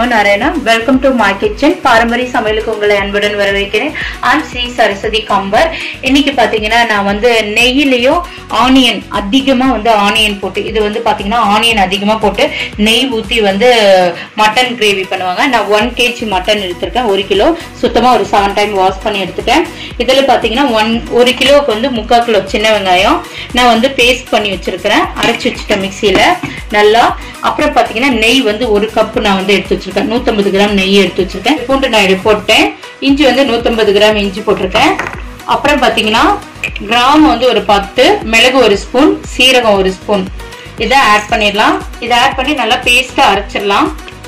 Narayana welcome to my kitchen பாரம்பரிய சமையலுக்கு உங்களை அன்புடன் வரவேற்கிறேன் ஐம் ஸ்ரீ சரஸ்வதி கம்பர் இன்னைக்கு பாத்தீங்கன்னா நான் வந்து நெய்யிலையும் ஆனியன் அதிகமா வந்து ஆனியன் போட்டு இது வந்து பாத்தீங்கன்னா ஆனியன் அதிகமா போட்டு நெய் ஊத்தி வந்து மட்டன் கிரேவி பண்ணுவாங்க நான் ஒன் கேஜி மட்டன் எடுத்திருக்கேன் ஒரு கிலோ சுத்தமா ஒரு செவன் டைம் வாஷ் பண்ணி எடுத்துட்டேன் இதுல பாத்தீங்கன்னா ஒன் ஒரு கிலோவுக்கு வந்து முக்கால் கிலோ சின்ன வெங்காயம் நான் வந்து பேஸ்ட் பண்ணி வச்சிருக்கிறேன் அரைச்சி வச்சுட்டேன் மிக்சியில நல்லா அப்புறம் பாத்தீங்கன்னா நெய் வந்து ஒரு கப் நான் வந்து எடுத்து வச்சிருக்கேன் நூத்தம்பது கிராம் நெய் எடுத்து வச்சிருக்கேன் பூண்டு நான் இது போட்டேன் இஞ்சி வந்து நூத்தம்பது கிராம் இஞ்சி போட்டிருக்கேன் அப்புறம் பாத்தீங்கன்னா கிராம் வந்து ஒரு பத்து மிளகு ஒரு ஸ்பூன் சீரகம் ஒரு ஸ்பூன் இதை ஆட் பண்ணிடலாம் இதை ஆட் பண்ணி நல்லா பேஸ்டா அரைச்சிடலாம்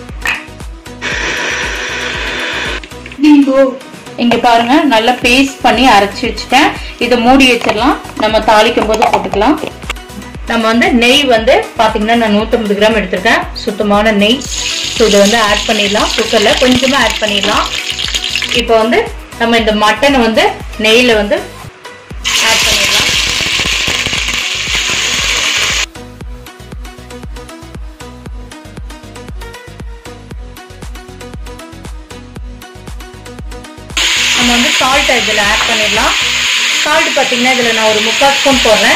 இங்க பாருங்க நல்லா பேஸ்ட் பண்ணி அரைச்சி வச்சுட்டேன் இதை மூடி வச்சிடலாம் நம்ம தாளிக்கும் போது போட்டுக்கலாம் நம்ம வந்து நெய் வந்து பாத்தீங்கன்னா நான் நூத்தம்பது கிராம் எடுத்திருக்கேன் சுத்தமான நெய் ஸோ இதை வந்து ஆட் பண்ணிடலாம் குக்கர்ல கொஞ்சமா ஆட் பண்ணிடலாம் இப்போ வந்து நம்ம இந்த மட்டனை வந்து நெய்ல வந்து ஆட் பண்ணிடலாம் நம்ம வந்து சால்ட் இதில் ஆட் பண்ணிடலாம் சால்ட் பார்த்தீங்கன்னா இதில் நான் ஒரு முக்கால் ஸ்பூன் போடுறேன்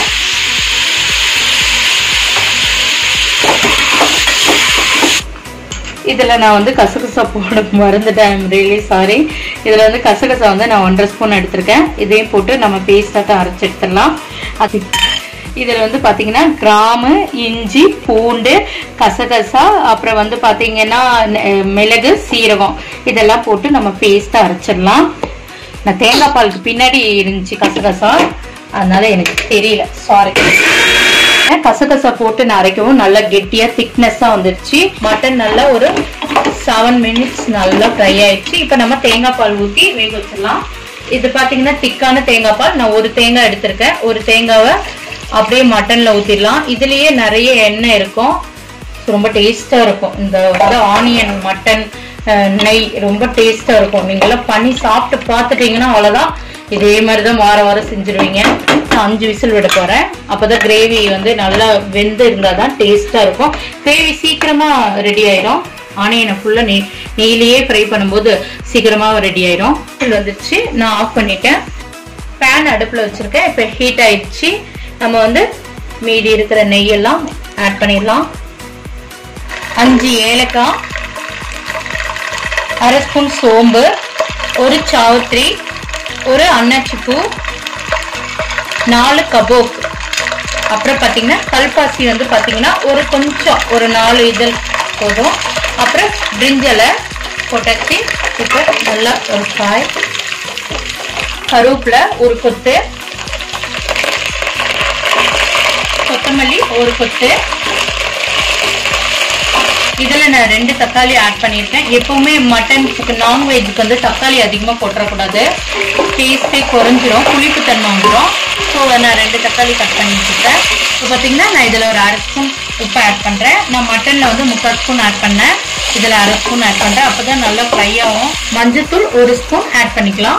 இதில் நான் வந்து கசகசா போட மறந்துட்டேன் ஐம் ரியலி சாரி இதில் வந்து கசகசா வந்து நான் ஒன்றரை ஸ்பூன் எடுத்திருக்கேன் இதையும் போட்டு நம்ம பேஸ்டாக அரைச்சி எடுத்துடலாம் அது இதில் வந்து பார்த்தீங்கன்னா கிராமு இஞ்சி பூண்டு கசகசா அப்புறம் வந்து பார்த்தீங்கன்னா மிளகு சீரகம் இதெல்லாம் போட்டு நம்ம பேஸ்ட்டாக அரைச்சிடலாம் நான் தேங்காய் பாலுக்கு பின்னாடி இருந்துச்சு கசகசா அதனால எனக்கு தெரியல சாரி கசகசா போட்டு நான் அரைக்கவும் நல்லா கெட்டியா திக்னஸா வந்துருச்சு மட்டன் நல்லா ஒரு செவன் மினிட்ஸ் நல்லா ஃப்ரை ஆயிடுச்சு இப்போ நம்ம தேங்காய் பால் ஊற்றி வேக வச்சிடலாம் இது பார்த்தீங்கன்னா திக்கான தேங்காய் பால் நான் ஒரு தேங்காய் எடுத்திருக்கேன் ஒரு தேங்காவை அப்படியே மட்டன்ல ஊற்றிடலாம் இதுலயே நிறைய எண்ணெய் இருக்கும் ரொம்ப டேஸ்டா இருக்கும் இந்த வந்து ஆனியன் மட்டன் நெய் ரொம்ப டேஸ்டா இருக்கும் நீங்க எல்லாம் பண்ணி சாப்பிட்டு பார்த்துட்டீங்கன்னா அவ்வளவுதான் இதே மாதிரி தான் வார வாரம் செஞ்சிருவீங்க நான் அஞ்சு விசில் விட போறேன் அப்பதான் கிரேவி வந்து நல்லா வெந்து இருந்தால் தான் டேஸ்டா இருக்கும் கிரேவி சீக்கிரமா ரெடி ஆயிடும் ஆனியனை ஃபுல்லா நெய் நெய்லியே ஃப்ரை பண்ணும்போது சீக்கிரமா ரெடி ஆயிடும் வந்துருச்சு நான் ஆஃப் பண்ணிட்டேன் பேன் அடுப்புல வச்சிருக்கேன் இப்போ ஹீட் ஆயிடுச்சு நம்ம வந்து மீதி இருக்கிற நெய்யெல்லாம் ஆட் பண்ணிடலாம் அஞ்சு ஏலக்காய் அரை ஸ்பூன் சோம்பு ஒரு சாவத்திரி ஒரு அன்னாச்சி பூ நாலு கபோக் அப்புறம் பார்த்தீங்கன்னா கல்பாசி வந்து பார்த்தீங்கன்னா ஒரு கொஞ்சம் ஒரு நாலு இதழ் போதும் அப்புறம் பிரிஞ்சலை போட்டாச்சு இப்போ நல்லா ஒரு காய் கருவேப்பிலை ஒரு கொத்து கொத்தமல்லி ஒரு கொத்து இதில் நான் ரெண்டு தக்காளி ஆட் பண்ணியிருக்கேன் எப்பவுமே மட்டனுக்கு நான்வெஜ்ஜுக்கு வந்து தக்காளி அதிகமாக போட்டுறக்கூடாது டேஸ்ட்டே குறைஞ்சிரும் புளிப்பு தன்மை வந்துடும் ஸோ நான் ரெண்டு தக்காளி கட் பண்ணி வச்சுருக்கேன் இப்போ பார்த்தீங்கன்னா நான் இதில் ஒரு அரை ஸ்பூன் உப்பு ஆட் பண்ணுறேன் நான் மட்டனில் வந்து முக்கால் ஸ்பூன் ஆட் பண்ணேன் இதில் அரை ஸ்பூன் ஆட் பண்ணுறேன் அப்போ தான் நல்லா ஃப்ரை ஆகும் மஞ்சத்தூள் ஒரு ஸ்பூன் ஆட் பண்ணிக்கலாம்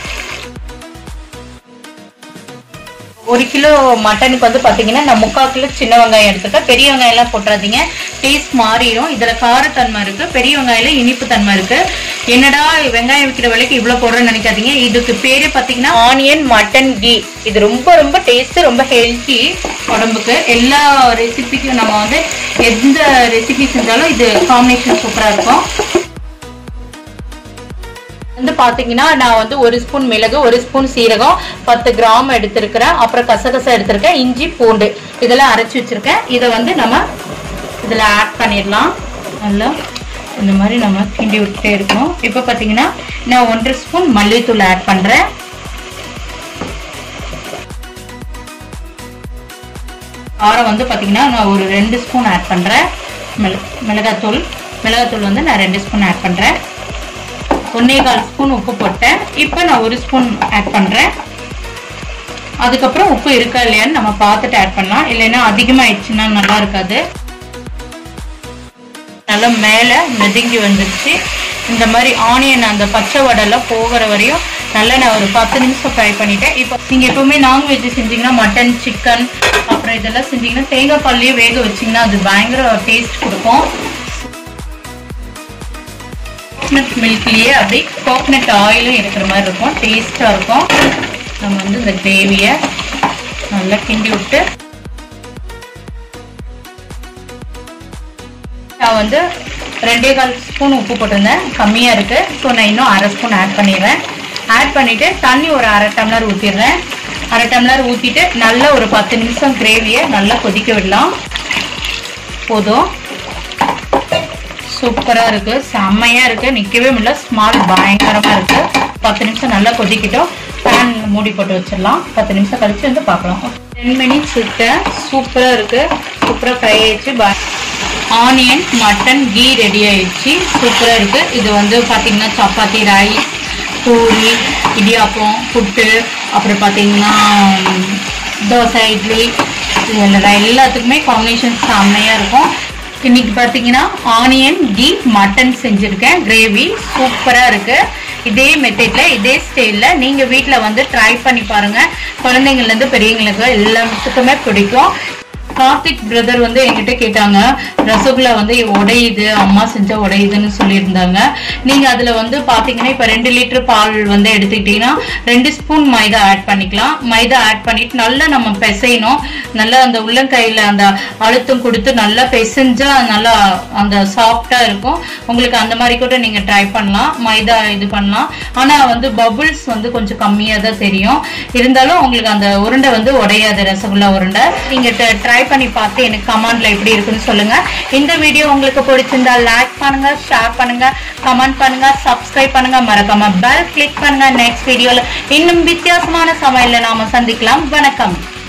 ஒரு கிலோ மட்டனுக்கு வந்து பார்த்தீங்கன்னா நான் முக்கால் கிலோ சின்ன வெங்காயம் எடுத்துக்கேன் பெரிய வெங்காயம் எல்லாம் போட்டுறாதீங்க டேஸ்ட் மாறிடும் இதில் காரத்தன்மை இருக்கு பெரிய வெங்காயில இனிப்பு தன்மை இருக்கு என்னடா வெங்காயம் விற்கிற விலைக்கு இவ்வளோ போடுறேன்னு நினைக்காதீங்க இதுக்கு பேரு பார்த்தீங்கன்னா ஆனியன் மட்டன் கீ இது ரொம்ப ரொம்ப டேஸ்ட் ரொம்ப ஹெல்த்தி உடம்புக்கு எல்லா ரெசிபிக்கும் நம்ம வந்து எந்த ரெசிபி செஞ்சாலும் இது காம்பினேஷன் சூப்பராக இருக்கும் வந்து பாத்தீங்கன்னா நான் வந்து ஒரு ஸ்பூன் மிளகு ஒரு ஸ்பூன் சீரகம் பத்து கிராம் எடுத்திருக்கிறேன் அப்புறம் கசகசா எடுத்திருக்கேன் இஞ்சி பூண்டு இதெல்லாம் அரைச்சி வச்சிருக்கேன் இதை வந்து நம்ம இதில் ஆட் பண்ணிடலாம் நல்லா இந்த மாதிரி நம்ம கிண்டி விட்டுட்டே இருக்கணும் இப்போ பார்த்தீங்கன்னா நான் ஒன்றரை ஸ்பூன் மல்லித்தூள் ஆட் பண்ணுறேன் காரம் வந்து பார்த்தீங்கன்னா நான் ஒரு ரெண்டு ஸ்பூன் ஆட் பண்ணுறேன் மிள மிளகாத்தூள் மிளகாத்தூள் வந்து நான் ரெண்டு ஸ்பூன் ஆட் பண்ணுறேன் ஒன்னே கால் ஸ்பூன் உப்பு போட்டேன் இப்போ நான் ஒரு ஸ்பூன் ஆட் பண்ணுறேன் அதுக்கப்புறம் உப்பு இருக்கா இல்லையான்னு நம்ம பார்த்துட்டு ஆட் பண்ணலாம் இல்லைன்னா அதிகமாகிடுச்சுன்னா நல்லா இருக்காது நல்லா மேலே மெதுங்கி வந்துருச்சு இந்த மாதிரி ஆனியன் அந்த பச்சை வடெல்லாம் போகிற வரையும் நல்லா நான் ஒரு பத்து நிமிஷம் ஃப்ரை பண்ணிட்டேன் இப்போ நீங்கள் எப்பவுமே நான்வெஜ் செஞ்சீங்கன்னா மட்டன் சிக்கன் அப்புறம் இதெல்லாம் செஞ்சீங்கன்னா தேங்காய் பால்லையே வேக வச்சிங்கன்னா அது பயங்கர டேஸ்ட் கொடுக்கும் கோக்னட் மில்க்லேயே அப்படியே கோக்னட் ஆயிலும் இருக்கிற மாதிரி இருக்கும் டேஸ்ட்டாக இருக்கும் நம்ம வந்து இந்த கிரேவியை நல்லா கிண்டி விட்டு நான் வந்து ரெண்டே கால் ஸ்பூன் உப்பு போட்டிருந்தேன் கம்மியாக இருக்குது ஸோ நான் இன்னும் அரை ஸ்பூன் ஆட் பண்ணிடுறேன் ஆட் பண்ணிவிட்டு தண்ணி ஒரு அரை டம்ளர் ஊற்றிடுறேன் அரை டம்ளர் ஊற்றிட்டு நல்லா ஒரு பத்து நிமிஷம் கிரேவியை நல்லா கொதிக்க விடலாம் போதும் சூப்பராக இருக்குது செம்மையாக இருக்குது நிற்கவே முடியல ஸ்மால் பயங்கரமாக இருக்குது பத்து நிமிஷம் நல்லா கொதிக்கிட்டோம் பேன் மூடி போட்டு வச்சிடலாம் பத்து நிமிஷம் கழிச்சு வந்து பார்க்கலாம் டென் மினிட்ஸ் விட்டு சூப்பராக இருக்குது சூப்பராக ஃப்ரை ஆயிடுச்சு ப ஆனியன் மட்டன் கீ ரெடி ஆயிடுச்சு சூப்பராக இருக்குது இது வந்து பார்த்தீங்கன்னா சப்பாத்தி ரைஸ் பூரி இடியாப்பம் புட்டு அப்புறம் பார்த்தீங்கன்னா தோசை இட்லி இது எல்லா- எல்லாத்துக்குமே காம்பினேஷன் செம்மையாக இருக்கும் இன்னைக்கு பார்த்தீங்கன்னா ஆனியன் கீ மட்டன் செஞ்சுருக்கேன் கிரேவி சூப்பராக இருக்குது இதே மெத்தடில் இதே ஸ்டைலில் நீங்கள் வீட்டில் வந்து ட்ரை பண்ணி பாருங்கள் குழந்தைங்கள்லேருந்து பெரியவங்களுக்கு எல்லாத்துக்குமே பிடிக்கும் கார்த்திக் பிரதர் வந்து என்கிட்ட கேட்டாங்க ரசகுல்லா வந்து உடையுது அம்மா செஞ்சா உடையுதுன்னு சொல்லியிருந்தாங்க நீங்க அதுல வந்து பாத்தீங்கன்னா இப்ப ரெண்டு லிட்டர் பால் வந்து எடுத்துக்கிட்டீங்கன்னா ரெண்டு ஸ்பூன் மைதா ஆட் பண்ணிக்கலாம் மைதா ஆட் பண்ணிட்டு நல்லா நம்ம பிசையணும் நல்லா அந்த உள்ளங்கையில அந்த அழுத்தம் கொடுத்து நல்லா பிசைஞ்சா நல்லா அந்த சாஃப்டா இருக்கும் உங்களுக்கு அந்த மாதிரி கூட நீங்க ட்ரை பண்ணலாம் மைதா இது பண்ணலாம் ஆனா வந்து பபுள்ஸ் வந்து கொஞ்சம் கம்மியா தான் தெரியும் இருந்தாலும் உங்களுக்கு அந்த உருண்டை வந்து உடையாது ரசகுல்லா உருண்டை நீங்க ட்ரை பண்ணி பார்த்து எனக்கு கமெண்ட்ல எப்படி இருக்குன்னு சொல்லுங்க இந்த வீடியோ உங்களுக்கு பிடிச்சிருந்தா லைக் பண்ணுங்க ஷேர் பண்ணுங்க கமெண்ட் பண்ணுங்க சப்ஸ்கிரைப் பண்ணுங்க மறக்காம பெல் கிளிக் பண்ணுங்க நெக்ஸ்ட் வீடியோல இன்னும் வித்தியாசமான சமையல்ல நாம சந்திக்கலாம் வணக்கம்